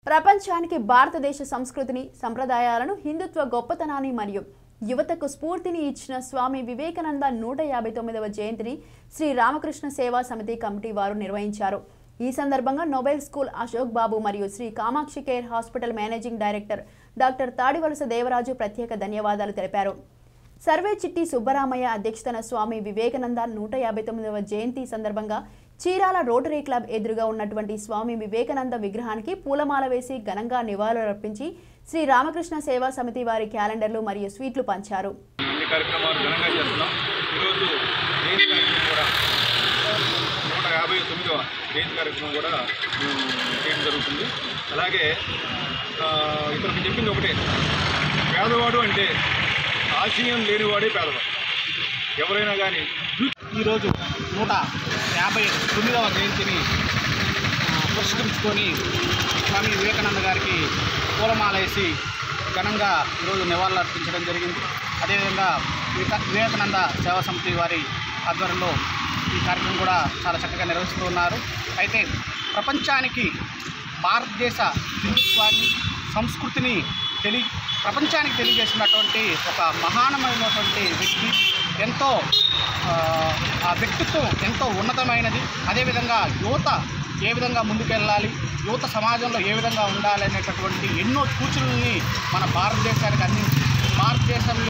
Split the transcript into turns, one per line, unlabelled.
ప్రపంచానికి భారతదేశ సంస్కృతిని సంప్రదాయాలను హిందుత్వ గొప్పతనాన్ని మరియు యువతకు స్ఫూర్తిని ఇచ్చిన స్వామి వివేకానంద నూట యాభై తొమ్మిదవ జయంతిని శ్రీ రామకృష్ణ సేవా సమితి కమిటీ వారు నిర్వహించారు ఈ సందర్భంగా నోబెల్ స్కూల్ అశోక్ బాబు మరియు Shri Kamakshi care hospital managing director doctor Tadivalasa Devaraju ప్రత్యేక ధన్యవాదాలు తెలిపారు సర్వే చిట్టి సుబ్బరామయ్య అధ్యక్షతన స్వామి వివేకానంద నూట యాభై తొమ్మిదవ జయంతి సందర్భంగా చీరాల రోటరీ క్లబ్ ఎదురుగా ఉన్నటువంటి స్వామి వివేకానంద విగ్రహానికి పూలమాల వేసి ఘనంగా నివాళులర్పించి శ్రీ రామకృష్ణ సేవా సమితి వారి క్యాలెండర్లు మరియు స్వీట్లు పంచారు
అన్ని కార్యక్రమాలు ఘనంగా చేస్తున్నాం ఈరోజు జయంతి కార్యక్రమం కూడా నూట యాభై తొమ్మిదవ జయంతి కార్యక్రమం కూడా మేము చేయడం జరుగుతుంది అలాగే ఆ, ఇక్కడ నేను చెప్పింది ఒకటే పేదవాడు అంటే ఆశయం లేనివాడే పేదవాడు ఎవరైనా కానీ
ఈరోజు నూట యాభై తొమ్మిదవ జయంతిని ఆ, పురస్కరించుకొని స్వామి వివేకానంద గారికి పూలమాల వేసి ఘనంగా ఈరోజు నివాళులు అర్పించడం జరిగింది అదేవిధంగా వివేక వివేకానంద సేవా సమితి వారి ఆధ్వర్యంలో ఈ కార్యక్రమం కూడా చాలా చక్కగా నిర్వహిస్తూ ఉన్నారు అయితే ప్రపంచానికి భారతదేశ హిందుత్వాన్ని సంస్కృతిని తెలి ప్రపంచానికి తెలియజేసినటువంటి ఒక మహానమైనటువంటి వ్యక్తి ఎంతో ఆ, ఆ వ్యక్తిత్వం ఎంతో ఉన్నతమైనది అదేవిధంగా యువత ఏ విధంగా ముందుకెళ్ళాలి యువత సమాజంలో ఏ విధంగా ఉండాలి అనేటటువంటి ఎన్నో సూచనల్ని మన భారతదేశానికి అందించి భారతదేశంలో